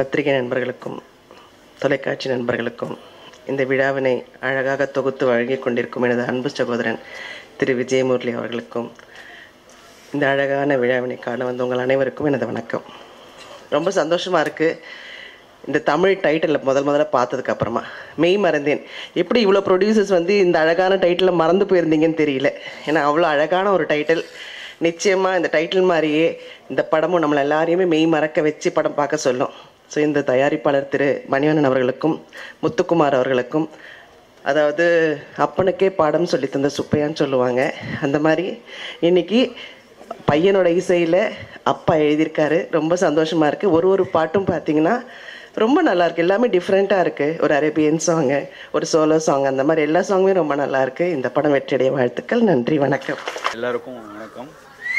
பத்திரிகை நண்பர்களுக்கும் தொலைக்காட்சி நண்பர்களுக்கும் இந்த விழாவினை அழகாக தொகுத்து வழங்கிக் கொண்டிருக்கும் எனது அன்பு சகோதரன் திரு விஜயமுரளி அவர்களுக்கும் இந்த அழகான விழாவினை காண வந்த உங்கள் அனைவருக்கும் எனது வணக்கம் ரொம்ப சந்தோஷமாக இருக்குது இந்த தமிழ் டைட்டிலில் முதல் முதல்ல பார்த்ததுக்கு அப்புறமா மெய் மறந்தேன் எப்படி இவ்வளோ ப்ரொடியூசர்ஸ் வந்து இந்த அழகான டைட்டிலில் மறந்து போயிருந்தீங்கன்னு தெரியல ஏன்னா அவ்வளோ அழகான ஒரு டைட்டில் நிச்சயமாக இந்த டைட்டில் மாதிரியே இந்த படமும் நம்மளை எல்லாரையுமே மெய் மறக்க வச்சு படம் பார்க்க சொல்லும் ஸோ இந்த தயாரிப்பாளர் திரு மணிவண்ணன் அவர்களுக்கும் முத்துக்குமார் அவர்களுக்கும் அதாவது அப்பனுக்கே பாடம் சொல்லி தந்த சுப்பையான்னு சொல்லுவாங்க அந்த மாதிரி இன்னைக்கு பையனோட இசையில் அப்பா எழுதியிருக்காரு ரொம்ப சந்தோஷமாக இருக்குது ஒரு ஒரு பாட்டும் பார்த்தீங்கன்னா ரொம்ப நல்லா இருக்கு எல்லாமே டிஃப்ரெண்ட்டாக இருக்குது ஒரு அரேபியன் சாங்கு ஒரு சோலோ சாங் அந்த மாதிரி எல்லா சாங்குமே ரொம்ப நல்லா இருக்கு இந்த படம் வெற்றியடைய வாழ்த்துக்கள் நன்றி வணக்கம் எல்லாருக்கும் வணக்கம்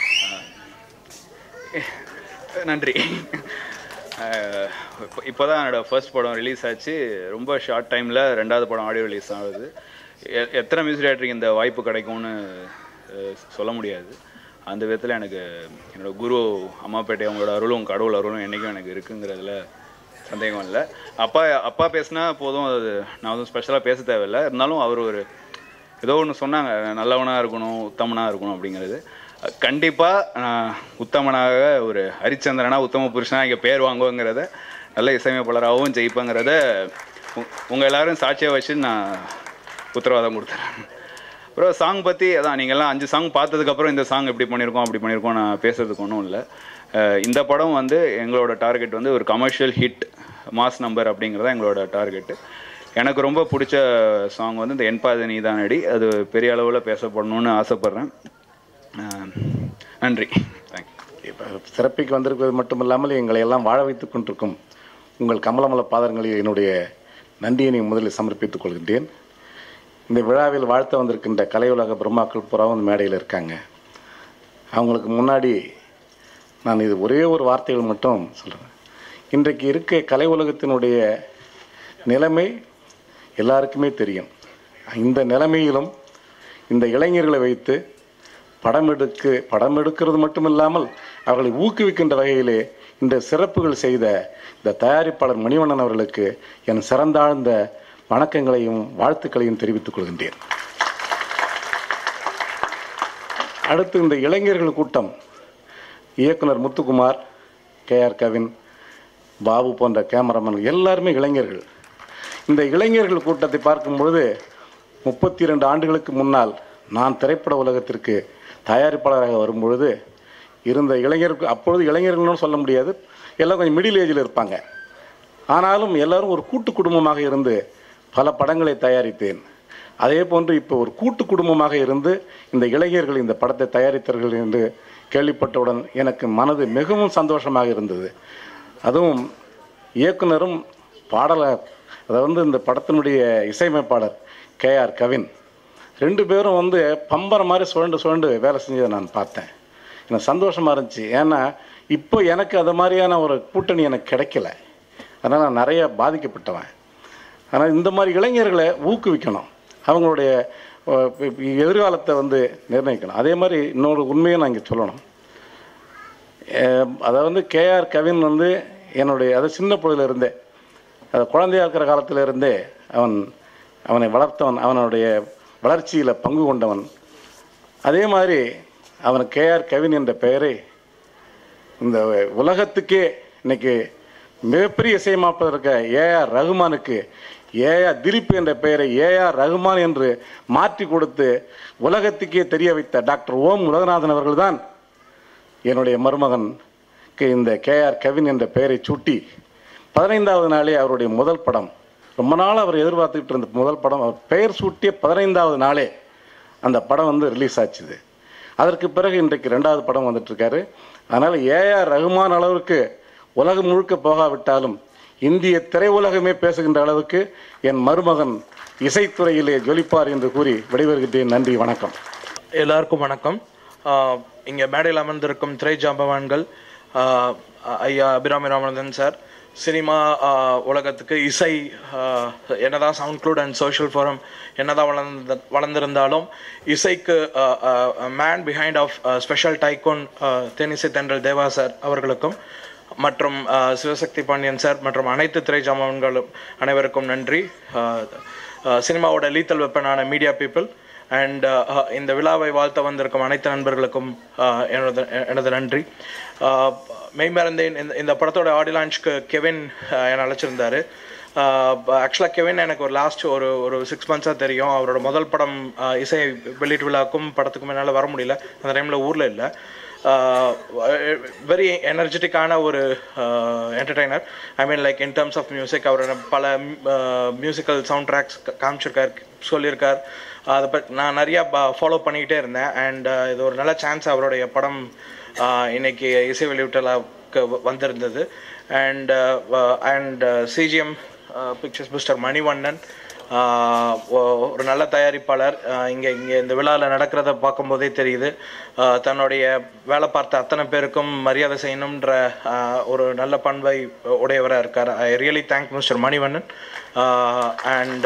அஹ் நன்றி அஹ் இப்போ இப்போ தான் என்னோட ஃபர்ஸ்ட் படம் ரிலீஸ் ஆச்சு ரொம்ப ஷார்ட் டைமில் ரெண்டாவது படம் ஆடியோ ரிலீஸ் ஆகுது எ- எத்தனை மியூசிக் டேரக்டருக்கு இந்த வாய்ப்பு கிடைக்கும்னு அஹ், சொல்ல முடியாது அந்த விதத்தில் எனக்கு என்னோட குரு அம்மாப்பேட்டை அவங்களோட அருளும் கடவுள் அருளும் என்றைக்கும் எனக்கு இருக்குங்கிறதுல சந்தேகம் இல்லை அப்பா அப்பா பேசினா போதும் அது நான் வந்து ஸ்பெஷலாக பேச தேவையில்லை இருந்தாலும் அவர் ஒரு ஏதோ ஒன்று சொன்னாங்க நல்லவனாக இருக்கணும் உத்தமனாக இருக்கணும் அப்படிங்கிறது கண்டிப்பாக நான் உத்தமனாக ஒரு ஹரிச்சந்திரனா உத்தம புருஷனா இங்கே பேர் வாங்குவோங்கிறத நல்ல இசையமைப்பாளராகவும் ஜெயிப்பேங்கிறத உ- உங்க எல்லாரும் சாட்சியாக வச்சு நான் உத்தரவாதம் கொடுத்துறேன் அப்புறம் சாங் பற்றி அதான் நீங்கள்லாம் அஞ்சு சாங் பார்த்ததுக்கப்புறம் இந்த சாங் இப்படி பண்ணியிருக்கோம் அப்படி பண்ணியிருக்கோம் நான் பேசுறதுக்கு ஒன்றும் இல்லை அஹ் இந்த படம் வந்து எங்களோட டார்கெட் வந்து ஒரு கமர்ஷியல் ஹிட் மாஸ் நம்பர் அப்படிங்கிறதா எங்களோட டார்கெட்டு எனக்கு ரொம்ப பிடிச்ச சாங் வந்து இந்த என்பாத நீதான் அடி அது பெரிய அளவில் பேசப்படணும்னு ஆசைப்பட்றேன் அஹ் நன்றி தேங்க்யூ இப்போ சிறப்பிக்கு வந்திருப்பது மட்டும் இல்லாமல் எங்களை எல்லாம் வாழ வைத்துக் கொண்டிருக்கும் உங்கள் கமலமல பாதங்களில் என்னுடைய நன்றியினை முதலில் சமர்ப்பித்துக் கொள்கின்றேன் இந்த விழாவில் வாழ்த்த வந்திருக்கின்ற கலையுலக பிரம்மாக்கள் புறாவும் இந்த மேடையில் இருக்காங்க அவங்களுக்கு முன்னாடி நான் இது ஒரே ஒரு வார்த்தைகள் மட்டும் சொல்கிறேன் இன்றைக்கு இருக்க கலை உலகத்தினுடைய நிலைமை எல்லாருக்குமே தெரியும் இந்த நிலைமையிலும் இந்த இளைஞர்களை வைத்து படம் எடுக்க படம் எடுக்கிறது மட்டுமில்லாமல் அவர்களை ஊக்குவிக்கின்ற வகையிலே இந்த சிறப்புகள் செய்த இந்த தயாரிப்பாளர் மணிவண்ணன் அவர்களுக்கு என் சிறந்தாழ்ந்த வணக்கங்களையும் வாழ்த்துக்களையும் தெரிவித்துக் கொள்கின்றேன் அடுத்து இந்த இளைஞர்கள் கூட்டம் இயக்குனர் முத்துக்குமார் கே ஆர் கவின் பாபு போன்ற கேமராமேன் எல்லாருமே இளைஞர்கள் இந்த இளைஞர்கள் கூட்டத்தை பார்க்கும் பொழுது முப்பத்தி ரெண்டு ஆண்டுகளுக்கு முன்னால் நான் திரைப்பட உலகத்திற்கு தயாரிப்பாளராக வரும்பொழுது இருந்த இளைஞர்கள் அப்பொழுது இளைஞர்கள்னு சொல்ல முடியாது எல்லாம் கொஞ்சம் மிடில் ஏஜில் இருப்பாங்க ஆனாலும் எல்லாரும் ஒரு கூட்டு குடும்பமாக இருந்து பல படங்களை தயாரித்தேன் அதே போன்று இப்போ ஒரு கூட்டு குடும்பமாக இருந்து இந்த இளைஞர்கள் இந்த படத்தை தயாரித்தார்கள் என்று கேள்விப்பட்டவுடன் எனக்கு மனது மிகவும் சந்தோஷமாக இருந்தது அதுவும் இயக்குனரும் பாடலர் அதை வந்து இந்த படத்தினுடைய இசையமைப்பாளர் கே ஆர் கவின் ரெண்டு பேரும் வந்து பம்பரம் மாதிரி சுழண்டு சுழண்டு வேலை செஞ்சதை நான் பார்த்தேன் எனக்கு சந்தோஷமாக இருந்துச்சு ஏன்னா இப்போ எனக்கு அது மாதிரியான ஒரு கூட்டணி எனக்கு கிடைக்கல அதனால் நான் நிறைய பாதிக்கப்பட்டவன் ஆனால் இந்த மாதிரி இளைஞர்களை ஊக்குவிக்கணும் அவங்களுடைய அஹ், எதிர்காலத்தை வந்து நிர்ணயிக்கணும் அதே மாதிரி இன்னொரு உண்மையை நான் இங்கே சொல்லணும் அஹ், அதை வந்து கேஆர் கவின் வந்து என்னுடைய அது சின்ன பொழுதுல இருந்தே அது குழந்தையா இருக்கிற காலத்துல இருந்தே அவன் அவனை வளர்த்தவன் அவனுடைய வளர்ச்சியில் பங்கு கொண்டவன் அதே மாதிரி அவன் கேஆர் கவின் என்ற பெயரை இந்த உலகத்துக்கே இன்னைக்கு மிகப்பெரிய இசையமைப்பாளர் இருக்க ஏஆர் ரகுமானுக்கு ஏஆர் திலீப் என்ற பெயரை ஏஆர் ரகுமான் என்று மாற்றி கொடுத்து உலகத்துக்கே தெரிய வைத்த டாக்டர் ஓம் உலகநாதன் அவர்கள்தான் என்னுடைய மருமகனுக்கு இந்த கேஆர் கவின் என்ற பெயரை சூட்டி பதினைந்தாவது நாளே அவருடைய முதல் படம் ரொம்ப நாள் அவர் எதிர்பார்த்துக்கிட்டு இருந்த முதல் படம் அவர் பெயர் சூட்டிய பதினைந்தாவது நாளே அந்த படம் வந்து ரிலீஸ் ஆச்சுது அதற்கு பிறகு இன்றைக்கு ரெண்டாவது படம் வந்துட்டு இருக்காரு அதனால் ஏஆர் ரகுமான் அளவிற்கு உலகம் முழுக்க போகாவிட்டாலும் இந்திய திரையுலகமே பேசுகின்ற அளவுக்கு என் மருமகன் இசைத்துறையிலே ஜொலிப்பார் என்று கூறி விடைபெறுகின்றேன் நன்றி வணக்கம் எல்லாருக்கும் வணக்கம் ஆஹ் இங்க மேடையில் அமர்ந்திருக்கும் திரை ஜாம்பவான்கள் ஆஹ் ஐயா அபிராமி ராமநாதன் சார் சினிமா ஆஹ் உலகத்துக்கு இசை ஆஹ் என்னதான் sound cloud and social forum என்னதான் வளர்ந்த வளர்ந்திருந்தாலும் இசைக்கு man behind of special tycoon தேனிசை தென்றல் தேவா சார் அவர்களுக்கும் மற்றும் ஆஹ், சிவசக்தி பாண்டியன் சார் மற்றும் அனைத்து திரை ஜாமான்களும் அனைவருக்கும் நன்றி ஆஹ், ஆஹ், சினிமாவோட லீத்தல் வெப்பனான மீடியா பீப்புள் அண்ட் இந்த விழாவை வாழ்த்த வந்திருக்கும் அனைத்து நண்பர்களுக்கும் ஆஹ், எனது எனது நன்றி ஆஹ், மெய்மறந்தேன் இந்த இந்த படத்தோட ஆடியோ லான்ச்க்கு கெவின் ஆஹ், என்னை அழைச்சிருந்தாரு ஆக்சுவலாக கெவின் எனக்கு ஒரு லாஸ்ட் ஒரு ஒரு சிக்ஸ் மந்த்ஸாக தெரியும் அவரோட முதல் படம் ஆஹ், இசை வெளியீட்டு விழாக்கும் படத்துக்கும் என்னால் வர முடியல அந்த டைமில் ஊரில் இல்லை வெரி எனர்ஜெட்டிக்கான ஒரு entertainer I mean like in terms of music அவர் பல மியூசிக்கல் சவுண்ட் ட்ராக்ஸ் காமிச்சிருக்கார் சொல்லியிருக்கார் அதை பற்றி நான் நிறையா ஃபாலோ பண்ணிக்கிட்டே இருந்தேன் அண்ட் இது ஒரு நல்ல சான்ஸ் அவருடைய படம் ஆஹ், இன்னைக்கு இசை வெளியிட்டலாவுக்கு வந்திருந்தது and and CGM pictures mister Manivannan ஆஹ் ஒ- ஒரு நல்ல தயாரிப்பாளர் ஆஹ் இங்க இங்க இந்த விழாவில் நடக்கிறத பார்க்கும்போதே தெரியுது ஆஹ் தன்னுடைய வேலை பார்த்த அத்தனை பேருக்கும் மரியாதை செய்யணுன்ற ஆஹ் ஒரு நல்ல பண்பை உடையவராக இருக்கார் I really thank mister Manivannan and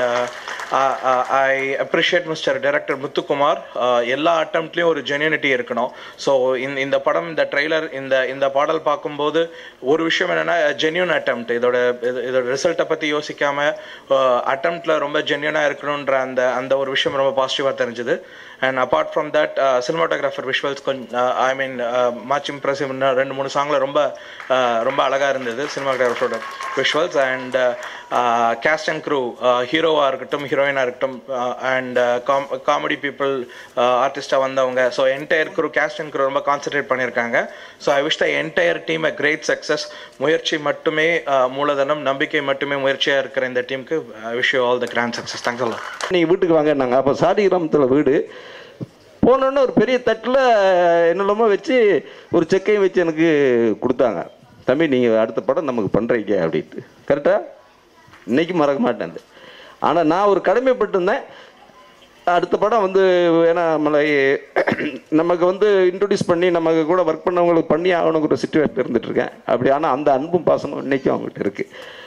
I appreciate mister director Muthukumar ஆஹ் எல்லா அட்டம்ப்ட்லேயும் ஒரு ஜென்யூனிட்டி இருக்கணும் ஸோ இந்த இந்த படம் இந்த ட்ரெய்லர் இந்த இந்த பாடல் பார்க்கும்போது ஒரு விஷயம் என்னன்னா ஜென்யூன் அட்டம்ப்ட் இதோட இது- இதோட ரிசல்ட்டை பற்றி யோசிக்காம அட்டம்ப்ட்ல ரொம்ப ஜென்யூனாக இருக்கணுன்ற அந்த அந்த ஒரு விஷயம் ரொம்ப பாசிட்டிவாக தெரிஞ்சுது and apart from that cinematographer visuals கொஞ்சம் ஐ மீன் மச் இம்ப்ரெசிவ் ரெண்டு மூணு சாங்கில் ரொம்ப uh, ரொம்ப அழகாக இருந்தது சினிமாட்டோகிராஃபரோட visuals and cast and crew ஹீரோவாக இருக்கட்டும் ஹீரோயினாக இருக்கட்டும் அண்ட் காமெடி பீப்புள் ஆர்டிஸ்டாக வந்தவங்க so entire crew cast and crew ரொம்ப கான்சென்ட்ரேட் பண்ணியிருக்காங்க so I wish the entire team a great success முயற்சி மட்டுமே uh, மூலதனம் நம்பிக்கை மட்டுமே முயற்சியாக இருக்கிற இந்த டீமுக்கு I wish you all the grand success thanks எல்லாம் நீங்கள் வீட்டுக்கு வாங்கினாங்க அப்போ சாடி கிராமத்தில் வீடு போனோடனே ஒரு பெரிய தட்டில் என்னெல்லாமோ வச்சு ஒரு செக்கையும் வச்சு எனக்கு கொடுத்தாங்க தம்பி நீங்கள் அடுத்த படம் நமக்கு பண்ணுறீங்க அப்படின்ட்டு கரெக்டாக இன்னைக்கு மறக்க மாட்டேன் அது ஆனால் நான் ஒரு கடமைப்பட்டிருந்தேன் அடுத்த படம் வந்து ஏன்னா நம்மளை நமக்கு வந்து இன்ட்ரடியூஸ் பண்ணி நமக்கு கூட ஒர்க் பண்ணவங்களுக்கு பண்ணி ஆகணுங்கிற சுச்சுவேஷன் இருந்துட்டு இருக்கேன் அப்படி ஆனால் அந்த அன்பும் பாசமும் இன்னைக்கும் அவங்ககிட்ட இருக்குது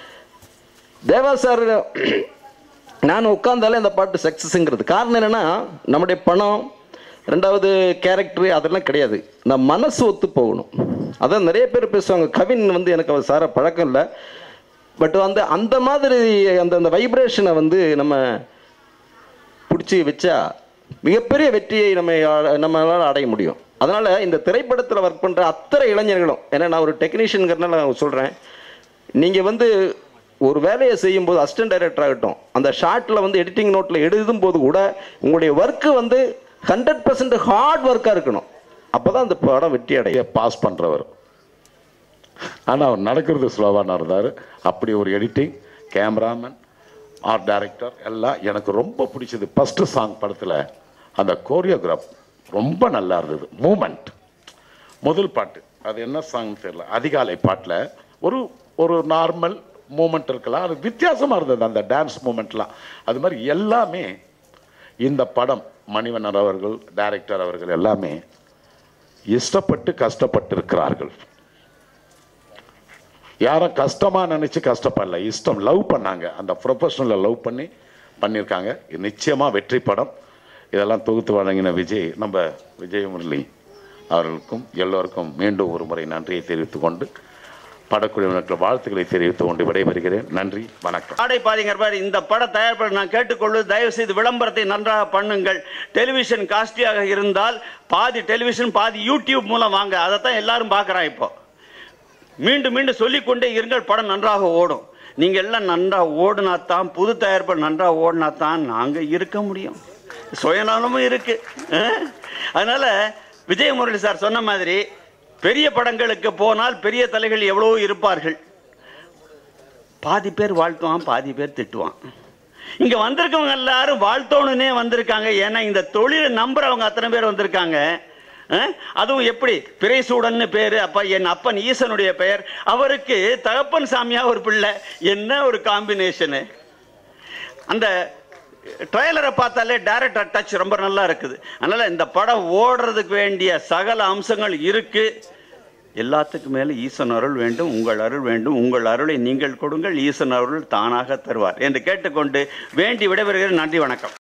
தேவா சார் நான் உட்காந்தாலே அந்த பாட்டு சக்ஸஸ்ங்கிறது காரணம் என்னன்னா நம்முடைய பணம் ரெண்டாவது கேரக்டர் அதெல்லாம் கிடையாது இந்த மனசு ஒத்து போகணும் அதான் நிறைய பேர் பேசுவாங்க கவின் வந்து எனக்கு அவர் சார பழக்கம் இல்லை பட் வந்து அந்த மாதிரி அந்த அந்த வைப்ரேஷனை வந்து நம்ம பிடிச்சி வச்சா மிகப்பெரிய வெற்றியை நம்ம நம்மளால் அடைய முடியும் அதனால் இந்த திரைப்படத்தில் ஒர்க் பண்ணுற அத்தனை இளைஞர்களும் ஏன்னா நான் ஒரு டெக்னீஷியனுங்கிறனால நான் சொல்கிறேன் நீங்கள் வந்து ஒரு வேலையை செய்யும்போது அசிஸ்டன்ட் டைரக்டர் ஆகட்டும் அந்த ஷார்ட்டில் வந்து எடிட்டிங் நோட்டில் எழுதும் போது கூட உங்களுடைய ஒர்க்கு வந்து ஹண்ட்ரட் பர்சன்ட் ஹார்ட் ஒர்க்காக இருக்கணும் அப்போ தான் அந்த படம் வெற்றி அடையும் பாஸ் பண்ணுறவர் ஆனால் அவர் நடக்கிறது ஸ்லோவாக இருந்தார் அப்படி ஒரு எடிட்டிங் கேமராமேன் ஆர்ட் டைரக்டர் எல்லாம் எனக்கு ரொம்ப பிடிச்சது ஃபஸ்ட்டு சாங் படத்தில் அந்த கோரியோகிராஃப் ரொம்ப நல்லா இருந்தது மூமெண்ட் முதல் பாட்டு அது என்ன சாங் தெரியல அதிகாலை பாட்டில் ஒரு ஒரு நார்மல் மூமெண்ட் இருக்கலாம் அது வித்தியாசமாக இருந்தது அந்த டான்ஸ் மூமெண்ட்லாம் அது மாதிரி எல்லாமே இந்த படம் மணிவண்ணன் அவர்கள் டைரக்டர் அவர்கள் எல்லாமே இஷ்டப்பட்டு கஷ்டப்பட்டு இருக்கிறார்கள் யாரும் கஷ்டமா நினைச்சு கஷ்டப்படல இஷ்டம் லவ் பண்ணாங்க அந்த ப்ரொஃபஷனலை லவ் பண்ணி பண்ணியிருக்காங்க இது நிச்சயமா வெற்றி படம் இதெல்லாம் தொகுத்து வழங்கின விஜய் நம்ம விஜய் முரளி அவர்களுக்கும் எல்லோருக்கும் மீண்டும் ஒரு முறை நன்றியை தெரிவித்துக் கொண்டு படக்குழுவினருக்கு வாழ்த்துக்களை தெரிவித்துக் கொண்டு விடைபெறுகிறேன் நன்றி வணக்கம் ஆடை பாதிங்கிற மாதிரி இந்த பட தயாரிப்பாளர் நான் கேட்டுக்கொள்வது தயவு செய்து விளம்பரத்தை நன்றாக பண்ணுங்கள் டெலிவிஷன் காஸ்ட்லியாக இருந்தால் பாதி டெலிவிஷன் பாதி யூடியூப் மூலம் வாங்க அதைத்தான் எல்லாரும் பார்க்குறான் இப்போ மீண்டும் மீண்டும் சொல்லிக்கொண்டே இருங்கள் படம் நன்றாக ஓடும் நீங்க எல்லாம் நன்றாக ஓடினா தான் புது தயாரிப்பாளர் நன்றாக ஓடினா தான் நாங்க இருக்க முடியும் சுயநலமும் இருக்கு அஹ்? அதனால விஜயமுரளி சார் சொன்ன மாதிரி பெரிய படங்களுக்கு போனால் பெரிய தலைகள் எவ்வளவோ இருப்பார்கள் பாதி பேர் வாழ்த்துவான் பாதி பேர் திட்டுவான் இங்க வந்திருக்கவங்க எல்லாரும் வாழ்த்தோணுனே வந்திருக்காங்க ஏன்னா இந்த தொழிலை நம்புறவங்க அத்தனை பேர் வந்திருக்காங்க அஹ்? அதுவும் எப்படி பிறைசூடன்னு பேரு அப்பா என் அப்பன் ஈசனுடைய பெயர் அவருக்கு தகப்பன் சாமியா ஒரு பிள்ளை என்ன ஒரு காம்பினேஷனு அந்த ட்ரைலரை பார்த்தாலே டைரக்டர் டச் ரொம்ப நல்லா இருக்குது அதனால இந்த படம் ஓடுறதுக்கு வேண்டிய சகல அம்சங்கள் இருக்கு எல்லாத்துக்கும் மேலே ஈசன் அருள் வேண்டும் உங்கள் அருள் வேண்டும் உங்கள் அருளை நீங்கள் கொடுங்கள் ஈசன் அருள் தானாக தருவார் என்று கேட்டுக்கொண்டு வேண்டி விடைபெறுகிறேன் நன்றி வணக்கம்